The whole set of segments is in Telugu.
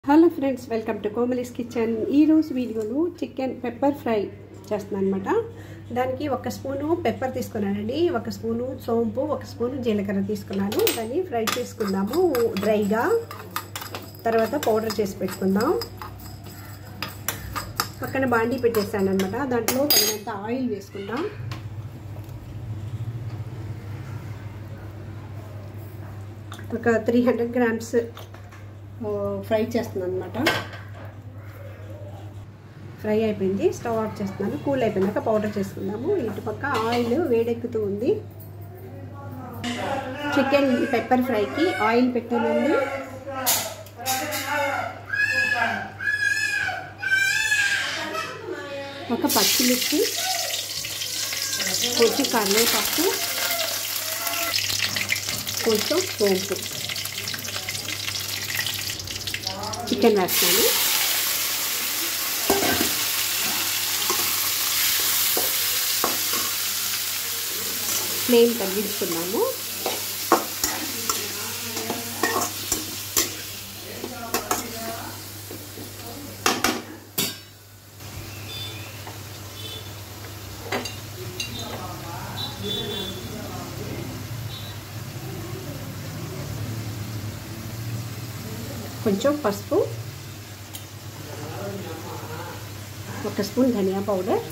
hello friends welcome to Komali's kitchen ఈరోజు వీడియోలో చికెన్ పెప్పర్ ఫ్రై చేస్తున్నాను అనమాట దానికి ఒక స్పూను పెప్పర్ తీసుకున్నానండి ఒక స్పూను సోంపు ఒక స్పూను జీలకర్ర తీసుకున్నాను దాన్ని ఫ్రై చేసుకుందాము డ్రైగా తర్వాత పౌడర్ చేసి పెట్టుకుందాం పక్కన బాండీ పెట్టేసాను అనమాట దాంట్లో తగినంత ఆయిల్ వేసుకుందాం ఒక త్రీ హండ్రెడ్ గ్రామ్స్ ఫ్రై చేస్తున్నాను అనమాట ఫ్రై అయిపోయింది స్టవ్ ఆఫ్ చేస్తున్నాను కూల్ అయిపోయినాక పౌడర్ చేసుకుందాము ఇటు పక్క ఆయిల్ వేడెక్కుతూ ఉంది చికెన్ పెప్పర్ ఫ్రైకి ఆయిల్ పెట్టానండి ఒక పచ్చిమిర్చి కొంచెం కరివేపాకు కొంచెం సోంపు చికెన్ వేస్తాను ఫ్లేమ్ తగ్గించుకున్నాము కొంచెం పసుపు ఒక స్పూన్ ధనియా పౌడర్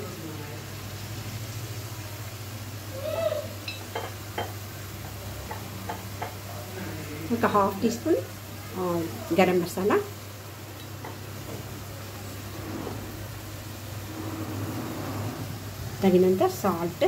ఒక half tea spoon garam masala తగినంత సాల్ట్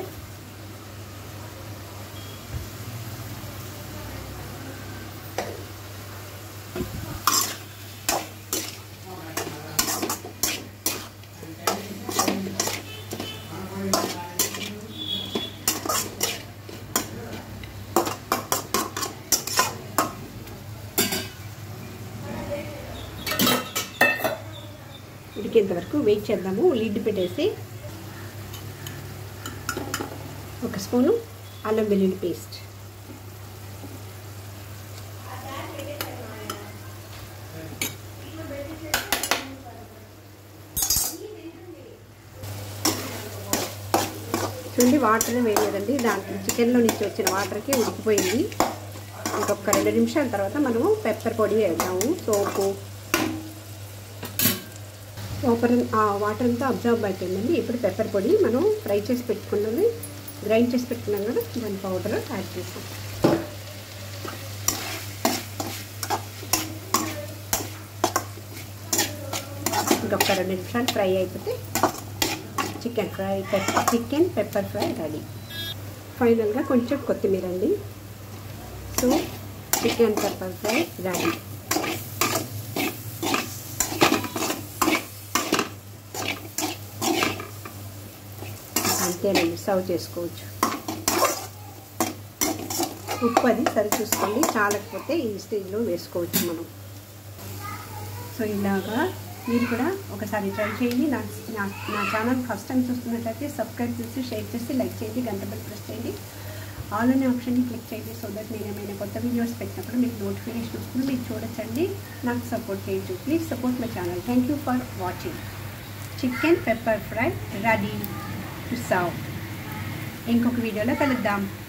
ఉడికేంత వరకు వెయిట్ చేద్దాము లిడ్ పెట్టేసి ఒక స్పూను అల్లం వెల్లుల్లి పేస్ట్ చూడండి వాటర్ వేయలేదండి దాంట్లో చికెన్లో నుంచి వచ్చిన వాటర్కి ఉడికిపోయింది ఇంకొక రెండు నిమిషాల తర్వాత మనము పెప్పర్ పొడి వేద్దాము సోపు వాటర్ ఆ వాటర్ అంతా అబ్జర్వ్ అవుతుందండి ఇప్పుడు పెప్పర్ పొడి మనం ఫ్రై చేసి పెట్టుకున్నది గ్రైండ్ చేసి పెట్టుకున్నాం కదా దాని పౌడర్ యాడ్ చేసాం ఇంకొక రెండు నిమిషాలు ఫ్రై అయిపోతే chicken fry pepper chicken pepper fry ready ఫైనల్గా కొంచెం కొత్తిమీర అండి so chicken pepper fry ready అంతేనండి సర్వ్ చేసుకోవచ్చు ఉప్పు అది సరి చూసుకోండి చాలకపోతే ఈ స్టేజ్లో వేసుకోవచ్చు మనం సో ఇలాగా మీరు కూడా ఒకసారి ట్రై చేయండి నా నా ఛానల్ ఫస్ట్ టైం చూస్తున్నట్లయితే సబ్స్క్రైబ్ చేసి షేర్ చేసి లైక్ చేయండి గంట పెట్టి ప్రెస్ చేయండి ఆల్ అనే ఆప్షన్ని క్లిక్ చేయండి సో దట్ నేను ఏమైనా కొత్త వీడియోస్ పెట్టినప్పుడు మీకు నోటిఫికేషన్ వస్తుంది మీరు చూడొచ్చండి నాకు సపోర్ట్ చేయండి please support my channel thank you for watching chicken pepper fry ready to serve ఇంకొక వీడియోలో కలుద్దాం